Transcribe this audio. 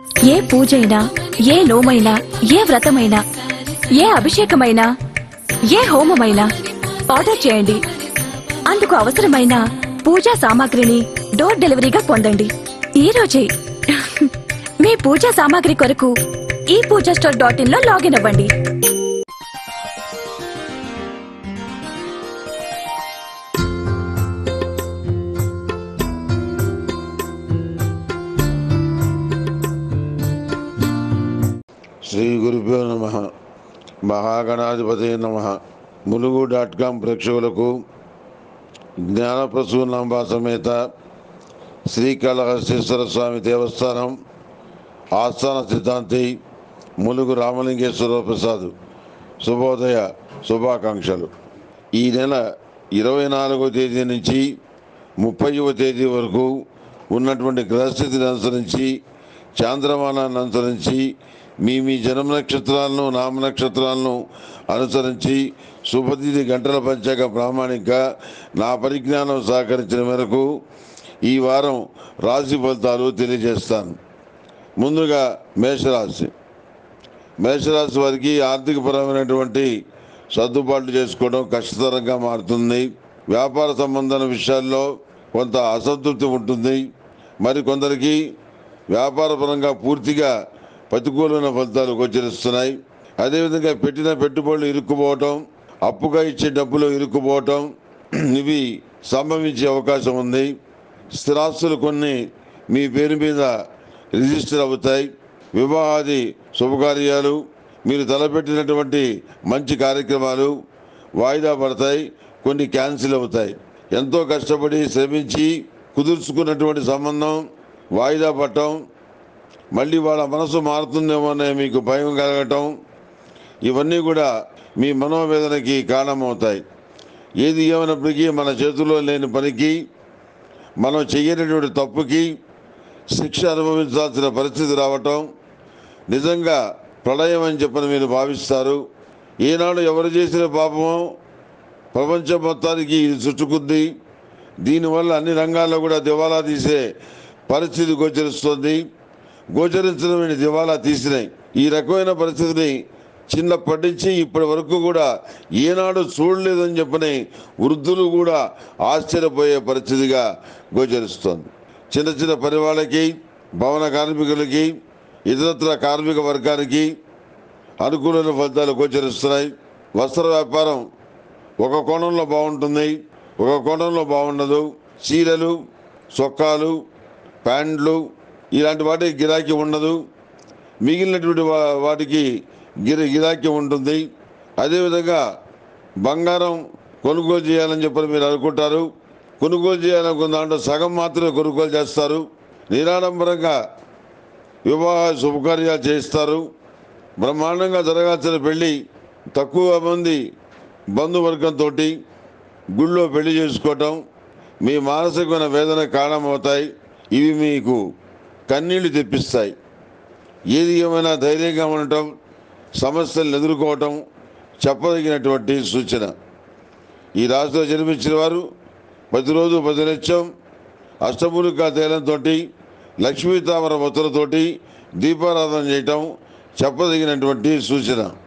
ఏ పూజైనా ఏ నోమైనా ఏ వ్రతమైనా ఏ అభిషేకమైనా ఏ హోమమైనా ఆర్డర్ చేయండి అందుకు అవసరమైన పూజా సామాగ్రిని డోర్ డెలివరీగా పొందండి ఈ రోజే మీ పూజా సామాగ్రి కొరకు ఈ పూజా స్టోర్ డాట్ ఇన్ లో లాగిన్ అవ్వండి శ్రీ గురుభ్యో నమ మహాగణాధిపతి నమ ములుగు డాట్ కామ్ ప్రేక్షకులకు జ్ఞానప్రసూనాంబ సమేత శ్రీకాళహస్తీశ్వర స్వామి దేవస్థానం ఆస్థాన సిద్ధాంతి ములుగు రామలింగేశ్వర ప్రసాద్ శుభోదయ శుభాకాంక్షలు ఈ నెల ఇరవై నాలుగో తేదీ నుంచి ముప్పైవ తేదీ వరకు ఉన్నటువంటి గ్రహస్థితిని అనుసరించి చాంద్రమానాన్ని అనుసరించి మీ మీ జన్మ నక్షత్రాలను నామ నక్షత్రాలను అనుసరించి శుభతిథి గంటల పంచాక ప్రామాణిక నా పరిజ్ఞానం సహకరించిన మేరకు ఈ వారం రాశి ఫలితాలు తెలియజేస్తాను ముందుగా మేషరాశి మేషరాశి వారికి ఆర్థికపరమైనటువంటి సర్దుబాట్లు చేసుకోవడం కష్టతరంగా మారుతుంది వ్యాపార సంబంధమైన విషయాల్లో కొంత అసంతృప్తి ఉంటుంది మరి కొందరికి వ్యాపారపరంగా పూర్తిగా ప్రతికూలమైన ఫలితాలు గోచరిస్తున్నాయి అదేవిధంగా పెట్టిన పెట్టుబడులు ఇరుక్కుపోవటం అప్పుగా ఇచ్చే డబ్బులు ఇరుక్కుపోవటం ఇవి సంభవించే అవకాశం ఉంది స్థిరాస్తులు కొన్ని మీ పేరు మీద రిజిస్టర్ అవుతాయి వివాహాది శుభకార్యాలు మీరు తలపెట్టినటువంటి మంచి కార్యక్రమాలు వాయిదా పడతాయి కొన్ని క్యాన్సిల్ అవుతాయి ఎంతో కష్టపడి శ్రమించి కుదుర్చుకున్నటువంటి సంబంధం వాయిదా పడటం మళ్ళీ వాళ్ళ మనసు మారుతుందేమో అనే మీకు భయం కలగటం ఇవన్నీ కూడా మీ మనోవేదనకి కారణమవుతాయి ఏది ఏమైనప్పటికీ మన చేతుల్లో లేని పనికి మనం చెయ్యనటువంటి తప్పుకి శిక్ష అనుభవించాల్సిన పరిస్థితి రావటం నిజంగా ప్రళయం అని చెప్పని మీరు భావిస్తారు ఈనాడు ఎవరు చేసిన పాపమో ప్రపంచం మొత్తానికి ఇది చుట్టుకుంది దీనివల్ల అన్ని రంగాల్లో కూడా దివాలా తీసే పరిస్థితి గోచరిస్తుంది గోచరించడం దివాలా తీసినాయి ఈ రకమైన పరిస్థితిని చిన్నప్పటి నుంచి ఇప్పటి వరకు కూడా ఏనాడు చూడలేదని చెప్పని వృద్ధులు కూడా ఆశ్చర్యపోయే పరిస్థితిగా గోచరిస్తోంది చిన్న చిన్న పని వాళ్ళకి భవన కార్మికులకి ఇతరత్ర కార్మిక వర్గానికి అనుకూలమైన ఫలితాలు గోచరిస్తున్నాయి వస్త్ర వ్యాపారం ఒక కోణంలో బాగుంటుంది ఒక కోణంలో బాగుండదు చీరలు చొక్కాలు ప్యాంట్లు ఇలాంటి వాటికి గిరాకీ ఉండదు మిగిలినటువంటి వా- వాటికి గిరి గిరాకీ ఉంటుంది అదేవిధంగా బంగారం కొనుగోలు చేయాలని చెప్పని మీరు అనుకుంటారు కొనుగోలు చేయాలనుకున్న దాంట్లో సగం మాత్రమే కొనుగోలు చేస్తారు నిరాడంబరంగా వివాహ శుభకార్యాలు చేయిస్తారు బ్రహ్మాండంగా జరగాల్సిన పెళ్ళి తక్కువ మంది బంధువర్గంతో గుళ్ళో పెళ్లి చేసుకోవటం మీ మానసికమైన వేదన కారణమవుతాయి ఇవి మీకు కన్నీళ్లు తెప్పిస్తాయి ఏది ఏమైనా ధైర్యంగా ఉండటం సమస్యలను ఎదుర్కోవటం చెప్పదగినటువంటి సూచన ఈ రాశిలో జన్మించిన వారు ప్రతిరోజు ప్రతినిత్యం అష్టమూలికా తైలంతో లక్ష్మీ తామర మొత్తలతోటి దీపారాధన చేయటం చెప్పదగినటువంటి సూచన